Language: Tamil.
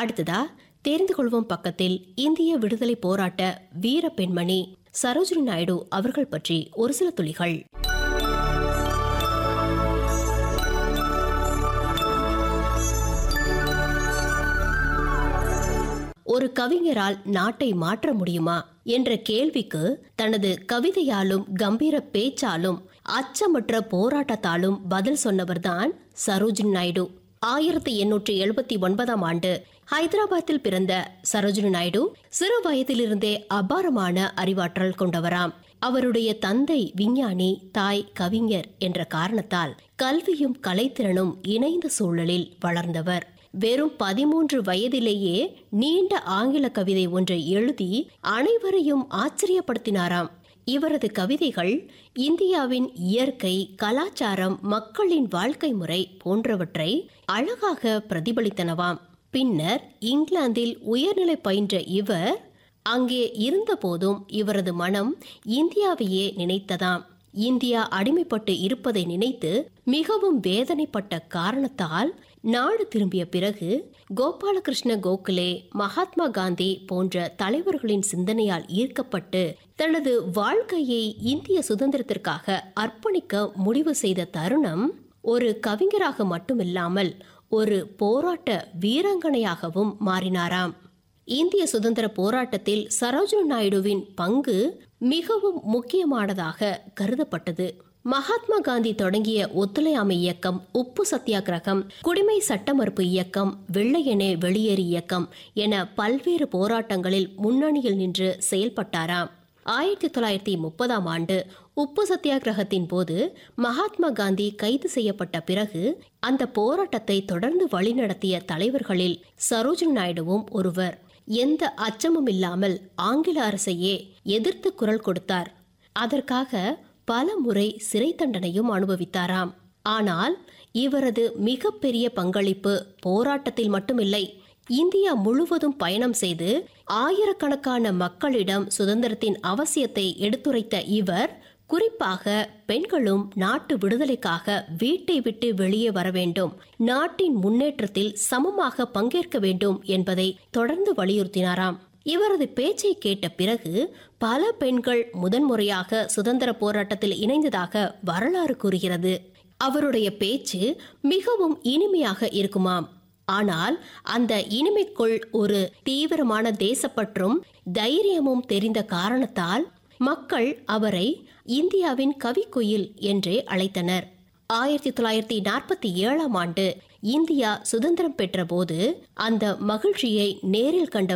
அடுத்ததா தெரிந்து கொள்வோம் பக்கத்தில் இந்திய விடுதலை போராட்ட வீர பெண்மணி சரோஜினி நாயுடு அவர்கள் பற்றி ஒரு சில துளிகள் ஒரு கவிஞரால் நாட்டை மாற்ற முடியுமா என்ற கேள்விக்கு தனது கவிதையாலும் கம்பீர பேச்சாலும் அச்சமற்ற போராட்டத்தாலும் பதில் சொன்னவர்தான் சரோஜினி நாயுடு ஆயிரத்தி எண்ணூற்றி எழுபத்தி ஒன்பதாம் ஆண்டு ஹைதராபாத்தில் பிறந்த சரோஜினி நாயுடு சிறு வயதிலிருந்தே அபாரமான அறிவாற்றல் கொண்டவராம் அவருடைய தந்தை விஞ்ஞானி தாய் கவிஞர் என்ற காரணத்தால் கல்வியும் கலைத்திறனும் இணைந்த சூழலில் வளர்ந்தவர் வெறும் பதிமூன்று வயதிலேயே நீண்ட ஆங்கில கவிதை ஒன்றை எழுதி அனைவரையும் ஆச்சரியப்படுத்தினாராம் இவரது கவிதைகள் இந்தியாவின் இயற்கை கலாச்சாரம் மக்களின் வாழ்க்கை முறை போன்றவற்றை அழகாக பிரதிபலித்தனவாம் பின்னர் இங்கிலாந்தில் உயர்நிலை பயின்ற இவர் அங்கே இருந்தபோதும் இவரது மனம் இந்தியாவையே நினைத்ததாம் இந்தியா அடிமைப்பட்டு இருப்பதை நினைத்து மிகவும் வேதனைப்பட்ட காரணத்தால் நாடு திரும்பிய பிறகு கோபாலகிருஷ்ண கோகலே மகாத்மா காந்தி போன்ற தலைவர்களின் சிந்தனையால் ஈர்க்கப்பட்டு தனது வாழ்க்கையை இந்திய சுதந்திரத்திற்காக அர்ப்பணிக்க முடிவு செய்த தருணம் ஒரு கவிஞராக மட்டுமில்லாமல் ஒரு போராட்ட வீராங்கனையாகவும் மாறினாராம் இந்திய சுதந்திர போராட்டத்தில் சரோஜினி நாயுடுவின் பங்கு மிகவும் முக்கியமானதாக கருதப்பட்டது மகாத்மா காந்தி தொடங்கிய ஒத்துழையாமை இயக்கம் உப்பு சத்தியாகிரகம் குடிமை சட்ட மறுப்பு இயக்கம் வெள்ளையனே வெளியேறு இயக்கம் என பல்வேறு போராட்டங்களில் முன்னணியில் நின்று செயல்பட்டாராம் ஆயிரத்தி தொள்ளாயிரத்தி முப்பதாம் ஆண்டு உப்பு சத்தியாகிரகத்தின் போது மகாத்மா காந்தி கைது செய்யப்பட்ட பிறகு அந்த போராட்டத்தை தொடர்ந்து வழிநடத்திய தலைவர்களில் சரோஜினி நாயுடுவும் ஒருவர் எந்த அச்சமும் இல்லாமல் ஆங்கில அரசையே எதிர்த்து குரல் கொடுத்தார் அதற்காக பல முறை சிறை தண்டனையும் அனுபவித்தாராம் ஆனால் இவரது மிகப்பெரிய பங்களிப்பு போராட்டத்தில் மட்டுமில்லை இந்தியா முழுவதும் பயணம் செய்து ஆயிரக்கணக்கான மக்களிடம் சுதந்திரத்தின் அவசியத்தை எடுத்துரைத்த இவர் குறிப்பாக பெண்களும் நாட்டு விடுதலைக்காக வீட்டை விட்டு வெளியே வர வேண்டும் நாட்டின் முன்னேற்றத்தில் சமமாக பங்கேற்க வேண்டும் என்பதை தொடர்ந்து வலியுறுத்தினாராம் இவரது பேச்சை கேட்ட பிறகு பல பெண்கள் முதன்முறையாக சுதந்திர போராட்டத்தில் இணைந்ததாக வரலாறு கூறுகிறது அவருடைய பேச்சு மிகவும் இனிமையாக இருக்குமாம் ஆனால் அந்த இனிமைக்குள் ஒரு தீவிரமான தேசப்பற்றும் தைரியமும் தெரிந்த காரணத்தால் மக்கள் அவரை இந்தியாவின் கவிக்குயில் என்றே அழைத்தனர் ஆயிரத்தி தொள்ளாயிரத்தி நாற்பத்தி ஏழாம் ஆண்டு இந்தியா சுதந்திரம் பெற்றபோது அந்த மகிழ்ச்சியை நேரில் கண்ட